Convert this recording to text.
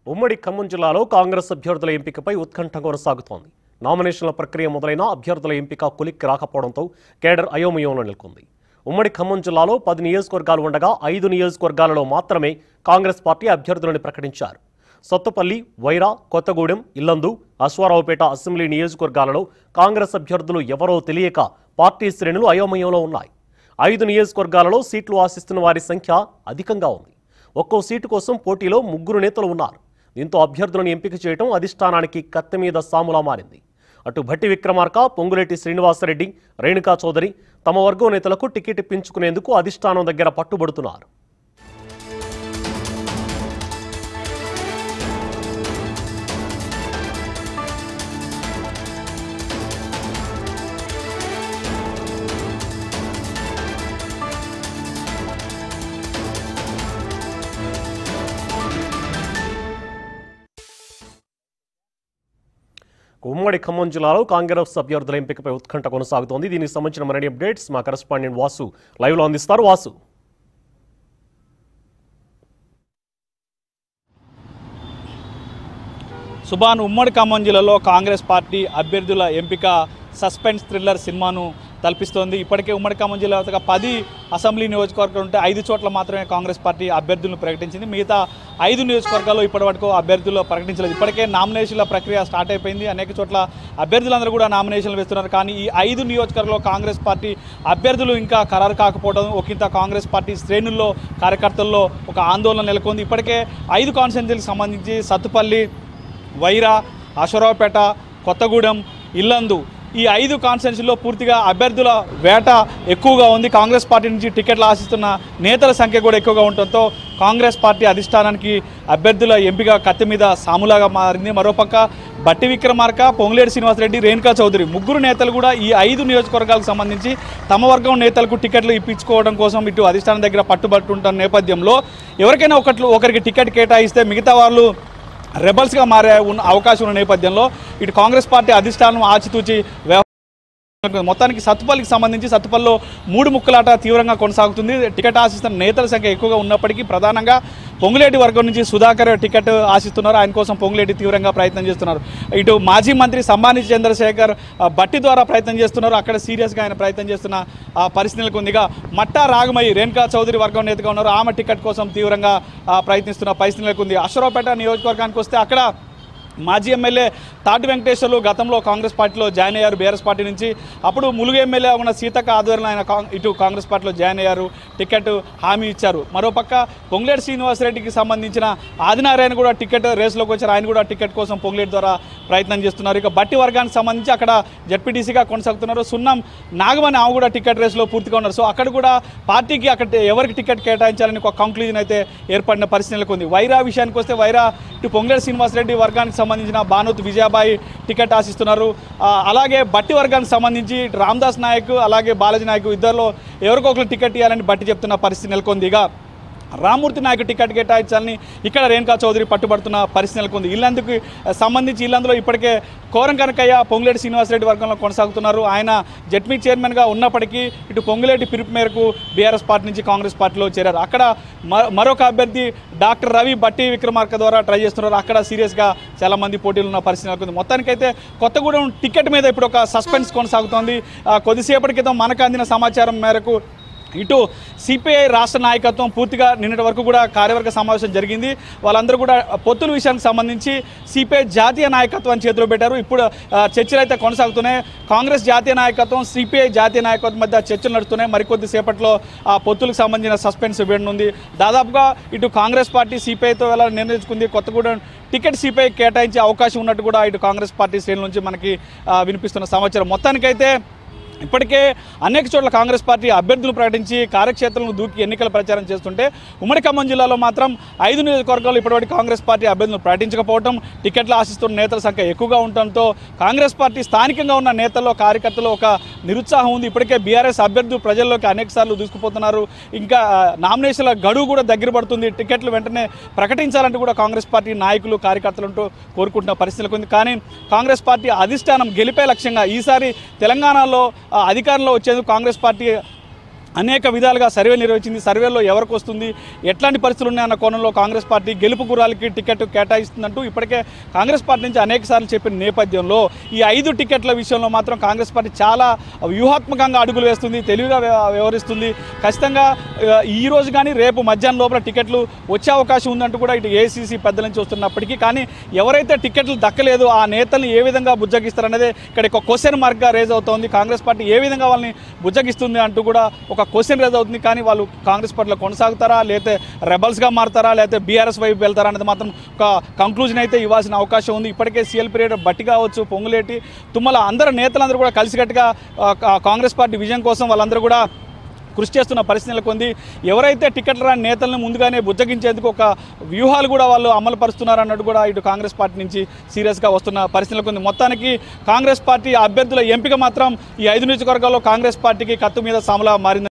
ఉమ్మడి ఖమ్మం జిల్లాలో కాంగ్రెస్ అభ్యర్థుల ఎంపికపై ఉత్కంఠ కొనసాగుతోంది నామినేషన్ల ప్రక్రియ మొదలైన అభ్యర్థుల ఎంపిక కొలిక్కి రాకపోవడంతో కేడర్ అయోమయంలో నెలకొంది ఉమ్మడి ఖమ్మం జిల్లాలో పది నియోజకవర్గాలు ఉండగా ఐదు నియోజకవర్గాలలో మాత్రమే కాంగ్రెస్ పార్టీ అభ్యర్థులను ప్రకటించారు సొత్తపల్లి వైరా కొత్తగూడెం ఇల్లందు అశ్వారావుపేట అసెంబ్లీ నియోజకవర్గాలలో కాంగ్రెస్ అభ్యర్థులు ఎవరో తెలియక పార్టీ శ్రేణులు అయోమయంలో ఉన్నాయి ఐదు నియోజకవర్గాలలో సీట్లు ఆశిస్తున్న వారి సంఖ్య అధికంగా ఉంది ఒక్కో సీటు కోసం పోటీలో ముగ్గురు నేతలు ఉన్నారు దీంతో అభ్యర్థులను ఎంపిక చేయడం అధిష్టానానికి కత్తి మీద సాములా మారింది అటు భట్టి విక్రమార్క పొంగులేటి శ్రీనివాసరెడ్డి రేణుకా చౌదరి తమ వర్గం నేతలకు టికెట్ ఇప్పించుకునేందుకు అధిష్టానం దగ్గర పట్టుబడుతున్నారు ఉమ్మడి ఖమ్మం జిల్లాలో కాంగ్రెస్ అభ్యర్థుల ఎంపికపై ఉత్కంఠ కొనసాగుతోంది దీనికి సంబంధించిన మరిన్ని అప్డేట్స్ మా కరెస్పాండెంట్ వాసు లైవ్లో అందిస్తారు వాసు సుభాన్ ఉమ్మడి ఖమ్మం జిల్లాలో కాంగ్రెస్ పార్టీ అభ్యర్థుల ఎంపిక సస్పెన్స్ థ్రిల్లర్ సినిమాను తలపిస్తోంది ఇప్పటికే ఉమ్మడి ఖమ్మం జిల్లా వ్యాప్తంగా పది అసెంబ్లీ నియోజకవర్గాలు ఉంటే ఐదు చోట్ల మాత్రమే కాంగ్రెస్ పార్టీ అభ్యర్థులను ప్రకటించింది మిగతా ఐదు నియోజకవర్గాల్లో ఇప్పటివరకు అభ్యర్థులు ప్రకటించలేదు ఇప్పటికే నామినేషన్ల ప్రక్రియ స్టార్ట్ అయిపోయింది అనేక చోట్ల అభ్యర్థులందరూ కూడా నామినేషన్లు వేస్తున్నారు కానీ ఈ ఐదు నియోజకవర్గాల్లో కాంగ్రెస్ పార్టీ అభ్యర్థులు ఇంకా ఖరారు కాకపోవడం ఒకంత కాంగ్రెస్ పార్టీ శ్రేణుల్లో కార్యకర్తల్లో ఒక ఆందోళన నెలకొంది ఇప్పటికే ఐదు కాన్స్టిట్యున్సీలకు సంబంధించి సత్తుపల్లి వైరా అశ్వరావుపేట కొత్తగూడెం ఇల్లందు ఈ ఐదు కాన్స్టిట్యున్సీల్లో పూర్తిగా అభ్యర్థుల వేట ఎక్కువగా ఉంది కాంగ్రెస్ పార్టీ నుంచి టికెట్లు ఆశిస్తున్న నేతల సంఖ్య కూడా ఎక్కువగా ఉండటంతో కాంగ్రెస్ పార్టీ అధిష్టానానికి అభ్యర్థుల ఎంపిక కత్తి మీద సాములాగా మారింది మరోపక్క బట్టి విక్రమార్క పొంగులేటి శ్రీనివాసరెడ్డి రేణుకా చౌదరి ముగ్గురు నేతలు కూడా ఈ ఐదు నియోజకవర్గాలకు సంబంధించి తమ వర్గం నేతలకు టికెట్లు ఇప్పించుకోవడం కోసం ఇటు అధిష్టానం దగ్గర పట్టుబట్టుంటున్న నేపథ్యంలో ఎవరికైనా ఒకట్లు ఒకరికి టికెట్ కేటాయిస్తే మిగతా వాళ్ళు రెబల్స్గా మారే ఉన్న అవకాశం ఉన్న నేపథ్యంలో ఇటు కాంగ్రెస్ పార్టీ అధిష్టానం ఆచితూచి వ్యవ- మొత్తానికి సత్తుపల్లికి సంబంధించి సత్తుపల్లిలో మూడు ముక్కలాట తీవ్రంగా కొనసాగుతుంది టికెట్ ఆశిస్తున్న నేతల సంఖ్య ఎక్కువగా ఉన్నప్పటికీ ప్రధానంగా పొంగులేటి వర్గం నుంచి సుధాకర్ టికెట్ ఆశిస్తున్నారు ఆయన కోసం పొంగులేటి తీవ్రంగా ప్రయత్నం చేస్తున్నారు ఇటు మాజీ మంత్రి సంబాని చంద్రశేఖర్ ఆ, బట్టి ద్వారా ప్రయత్నం చేస్తున్నారు అక్కడ సీరియస్గా ఆయన ప్రయత్నం చేస్తున్న ఆ, పరిస్థితులకు ఉందిగా మట్టా రాగమయ్యి రేణుకా చౌదరి వర్గం నేతగా ఉన్నారు ఆమె టికెట్ కోసం తీవ్రంగా ఆ, ప్రయత్నిస్తున్న పరిస్థితులకు ఉంది అశ్వరావుపేట నియోజకవర్గానికి వస్తే అక్కడ మాజీ ఎమ్మెల్యే తాటి వెంకటేశ్వర్లు గతంలో కాంగ్రెస్ పార్టీలో జాయిన్ అయ్యారు బీఆర్ఎస్ పార్టీ నుంచి అప్పుడు ములుగు ఎమ్మెల్యే ఉన్న సీతక్క ఆధ్వర్యంలో ఆయన కాంగ్- ఇటు కాంగ్రెస్ పార్టీలో జాయిన్ అయ్యారు టికెట్ హామీ ఇచ్చారు మరోపక్క పొంగులేటి శ్రీనివాసరెడ్డికి సంబంధించిన ఆదినారాయణ కూడా టికెట్ రేసులోకి వచ్చారు ఆయన కూడా టికెట్ కోసం పొంగులేటి ద్వారా ప్రయత్నం చేస్తున్నారు ఇక బట్టి వర్గానికి సంబంధించి అక్కడ జడ్పీటీసీగా కొనసాగుతున్నారు సున్నం నాగమని ఆమె కూడా టికెట్ రేసులో పూర్తిగా ఉన్నారు సో అక్కడ కూడా పార్టీకి అక్కడ ఎవరికి టికెట్ కేటాయించాలని ఒక కంక్లూజన్ అయితే ఏర్పడిన పరిస్థితి నెలకొంది వైరా విషయానికి వస్తే వైరా ఇటు పొంగేటి శ్రీనివాసరెడ్డి వర్గానికి సంబంధించిన భానుత్ విజయాబాయి టికెట్ ఆశిస్తున్నారు ఆ, అలాగే బట్టి వర్గానికి సంబంధించి ఇటు రామ్దాస్ నాయక్ అలాగే బాలాజీ నాయక్ ఇద్దరిలో ఎవరికో ఒకరు టికెట్ ఇవ్వాలని బట్టి చెప్తున్న పరిస్థితి నెలకొంది ఇక రామూర్తి నాయక్ టికెట్ కేటాయించాలని ఇక్కడ రేణుకా చౌదరి పట్టుబడుతున్న పరిస్థితి నెలకొంది ఇల్లందుకు సంబంధించి ఇల్లందులో ఇప్పటికే కోరం కనకయ్య పొంగులేటి శ్రీనివాసరెడ్డి వర్గంలో కొనసాగుతున్నారు ఆయన జడ్మీ చైర్మన్గా ఉన్నప్పటికీ ఇటు పొంగులేటి పిలుపు మేరకు బీఆర్ఎస్ పార్టీ నుంచి కాంగ్రెస్ పార్టీలో చేరారు అక్కడ మ- మరొక అభ్యర్థి డాక్టర్ రవి బట్టి విక్రమార్క ద్వారా ట్రై చేస్తున్నారు అక్కడ సీరియస్గా చాలా మంది పోటీలు ఉన్న పరిస్థితి నెలకొంది మొత్తానికైతే కొత్తగూడెం టికెట్ మీద ఇప్పుడు ఒక సస్పెన్స్ కొనసాగుతోంది ఆ, కొద్దిసేపటి క్రితం మనకు అందిన సమాచారం మేరకు ఇటు సిపిఐ రాష్ట్ర నాయకత్వం పూర్తిగా నిన్నటి వరకు కూడా కార్యవర్గ సమావేశం జరిగింది వాళ్ళందరూ కూడా పొత్తుల విషయానికి సంబంధించి సిపిఐ జాతీయ నాయకత్వాన్ని చేతిలో పెట్టారు ఇప్పుడు ఆ, చర్చలు అయితే కొనసాగుతున్నాయి కాంగ్రెస్ జాతీయ నాయకత్వం సిపిఐ జాతీయ నాయకత్వం మధ్య చర్చలు నడుస్తున్నాయి మరికొద్ది సేపట్లో ఆ పొత్తులకు సంబంధించిన సస్పెన్స్ ఉంది దాదాపుగా ఇటు కాంగ్రెస్ పార్టీ సిపిఐతో ఎలా నిర్ణయించుకుంది కొత్తగూడెం టికెట్ సిపిఐ కేటాయించే అవకాశం ఉన్నట్టు కూడా ఇటు కాంగ్రెస్ పార్టీ శ్రేణుల నుంచి మనకి ఆ, వినిపిస్తున్న సమాచారం మొత్తానికైతే ఇప్పటికే అనేక చోట్ల కాంగ్రెస్ పార్టీ అభ్యర్థులు ప్రకటించి కార్యక్షేత్రంలో దూకి ఎన్నికల ప్రచారం చేస్తుంటే ఉమ్మడి ఖమ్మం జిల్లాలో మాత్రం ఐదు నియోజకవర్గాల్లో ఇప్పటివరకు కాంగ్రెస్ పార్టీ అభ్యర్థులను ప్రకటించకపోవడం టికెట్లు ఆశిస్తున్న నేతల సంఖ్య ఎక్కువగా ఉండటంతో కాంగ్రెస్ పార్టీ స్థానికంగా ఉన్న నేతల్లో కార్యకర్తలు ఒక నిరుత్సాహం ఉంది ఇప్పటికే బీఆర్ఎస్ అభ్యర్థులు ప్రజల్లోకి అనేక సార్లు దూసుకుపోతున్నారు ఇంకా ఆ, నామినేషన్ల గడువు కూడా దగ్గర పడుతుంది టికెట్లు వెంటనే ప్రకటించాలంటూ కూడా కాంగ్రెస్ పార్టీ నాయకులు కార్యకర్తలు అంటూ కోరుకుంటున్న పరిస్థితులకు ఉంది కానీ కాంగ్రెస్ పార్టీ అధిష్టానం గెలిపే లక్ష్యంగా ఈసారి తెలంగాణలో ఆ, అధికారంలో వచ్చేందుకు కాంగ్రెస్ పార్టీ అనేక విధాలుగా సర్వే నిర్వహించింది సర్వేలో ఎవరికి వస్తుంది ఎట్లాంటి పరిస్థితులు ఉన్నాయన్న కోణంలో కాంగ్రెస్ పార్టీ గెలుపు గుర్రాలకి టికెట్ కేటాయిస్తుందంటూ ఇప్పటికే కాంగ్రెస్ పార్టీ నుంచి అనేక సార్లు చెప్పిన నేపథ్యంలో ఈ ఐదు టికెట్ల విషయంలో మాత్రం కాంగ్రెస్ పార్టీ చాలా వ్యూహాత్మకంగా అడుగులు వేస్తుంది తెలివిగా వ్యవ- వ్యవహరిస్తుంది ఖచ్చితంగా ఆ, ఈ రోజు కానీ రేపు మధ్యాహ్నం లోపల టికెట్లు వచ్చే అవకాశం ఉందంటూ కూడా ఇటు ఏసీసీ పెద్దల నుంచి వస్తున్నప్పటికీ కానీ ఎవరైతే టికెట్లు దక్కలేదు ఆ నేతల్ని ఏ విధంగా బుజ్జగిస్తారనేదే ఇక్కడ ఒక క్వశ్చన్ మార్క్గా రేజ్ అవుతోంది కాంగ్రెస్ పార్టీ ఏ విధంగా వాళ్ళని బుజ్జగిస్తుంది అంటూ కూడా ఒక క్వశ్చన్ రేజ్ అవుతుంది కానీ వాళ్ళు కాంగ్రెస్ పార్టీలో కొనసాగుతారా లేకపోతే రెబల్స్గా మారుతారా లేకపోతే బీఆర్ఎస్ వైపు వెళ్తారా అనేది మాత్రం ఒక కంక్లూజన్ అయితే ఇవ్వాల్సిన అవకాశం ఉంది ఇప్పటికే సీఎల్ పీరియడ్ బట్టి కావచ్చు పొంగులేటి తుమ్మల అందరు నేతలందరూ కూడా కలిసికట్టుగా ఆ, కా- కాంగ్రెస్ పార్టీ విజయం కోసం వాళ్ళందరూ కూడా కృషి చేస్తున్న పరిస్థితి నెలకొంది ఎవరైతే టికెట్లు రాని నేతలను ముందుగానే బుజ్జగించేందుకు ఒక వ్యూహాలు కూడా వాళ్ళు అమలు పరుస్తున్నారు అన్నట్టు కూడా ఇటు కాంగ్రెస్ పార్టీ నుంచి సీరియస్గా వస్తున్న పరిస్థితి నెలకొంది మొత్తానికి కాంగ్రెస్ పార్టీ అభ్యర్థుల ఎంపిక మాత్రం ఈ ఐదు నియోజకవర్గాల్లో కాంగ్రెస్ పార్టీకి కత్తు మీద సాములా మారింది